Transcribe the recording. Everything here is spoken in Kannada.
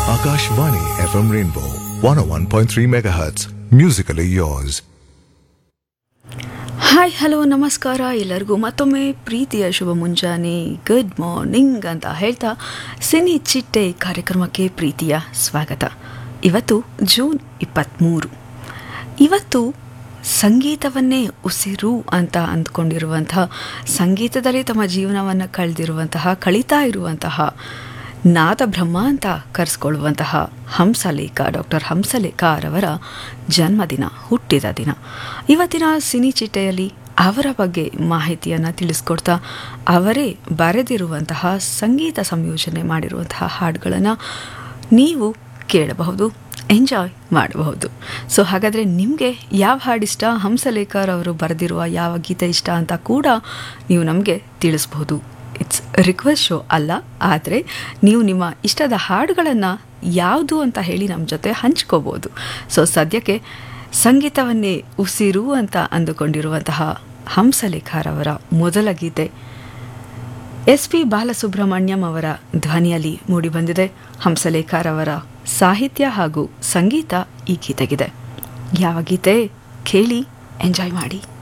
Akashvani FM Rainbow 101.3 MHz. Musically yours. Hi hello ನಮಸ್ಕಾರ ಎಲ್ಲರಿಗೂ ಮತ್ತೊಮ್ಮೆ ಪ್ರೀತಿಯ ಶುಭ ಮುಂಜಾನೆ ಗುಡ್ ಮಾರ್ನಿಂಗ್ ಅಂತ ಹೇಳ್ತಾ ಸಿನಿ ಚಿಟ್ಟೆ ಕಾರ್ಯಕ್ರಮಕ್ಕೆ ಪ್ರೀತಿಯ ಸ್ವಾಗತ ಇವತ್ತು ಜೂನ್ ಇಪ್ಪತ್ತ್ಮೂರು ಇವತ್ತು ಸಂಗೀತವನ್ನೇ ಉಸಿರು ಅಂತ ಅಂದ್ಕೊಂಡಿರುವಂತಹ ಸಂಗೀತದಲ್ಲಿ ತಮ್ಮ ಜೀವನವನ್ನು ಕಳೆದಿರುವಂತಹ ಕಳೀತಾ ಇರುವಂತಹ ನಾದಬ್ರಹ್ಮ ಅಂತ ಕರೆಸ್ಕೊಳ್ಳುವಂತಹ ಹಂಸಲೇಖ ಡಾಕ್ಟರ್ ಹಂಸಲೇಖ ಅವರ ಜನ್ಮದಿನ ಹುಟ್ಟಿದ ದಿನ ಇವತ್ತಿನ ಸಿನಿ ಚಿಟ್ಟೆಯಲ್ಲಿ ಅವರ ಬಗ್ಗೆ ಮಾಹಿತಿಯನ್ನು ತಿಳಿಸ್ಕೊಡ್ತಾ ಅವರೇ ಬರೆದಿರುವಂತಹ ಸಂಗೀತ ಸಂಯೋಜನೆ ಮಾಡಿರುವಂತಹ ಹಾಡುಗಳನ್ನು ನೀವು ಕೇಳಬಹುದು ಎಂಜಾಯ್ ಮಾಡಬಹುದು ಸೊ ಹಾಗಾದರೆ ನಿಮಗೆ ಯಾವ ಹಾಡಿಷ್ಟ ಹಂಸಲೇಖರ್ ಅವರು ಬರೆದಿರುವ ಯಾವ ಗೀತೆ ಇಷ್ಟ ಅಂತ ಕೂಡ ನೀವು ನಮಗೆ ತಿಳಿಸ್ಬೋದು ಇಟ್ಸ್ ರಿಕ್ವೆಸ್ಟ್ ಶೋ ಅಲ್ಲ ಆದರೆ ನೀವು ನಿಮ್ಮ ಇಷ್ಟದ ಹಾಡುಗಳನ್ನು ಯಾವುದು ಅಂತ ಹೇಳಿ ನಮ್ಮ ಜೊತೆ ಹಂಚ್ಕೋಬೋದು ಸೊ ಸದ್ಯಕ್ಕೆ ಸಂಗೀತವನ್ನೇ ಉಸಿರು ಅಂತ ಅಂದುಕೊಂಡಿರುವಂತಹ ಹಂಸಲೇಖರವರ ಮೊದಲ ಗೀತೆ ಎಸ್ ಪಿ ಬಾಲಸುಬ್ರಹ್ಮಣ್ಯಂ ಅವರ ಧ್ವನಿಯಲ್ಲಿ ಮೂಡಿಬಂದಿದೆ ಹಂಸಲೇಖರವರ ಸಾಹಿತ್ಯ ಹಾಗೂ ಸಂಗೀತ ಈ ಗೀತೆಗಿದೆ ಯಾವ ಗೀತೆ ಕೇಳಿ ಎಂಜಾಯ್ ಮಾಡಿ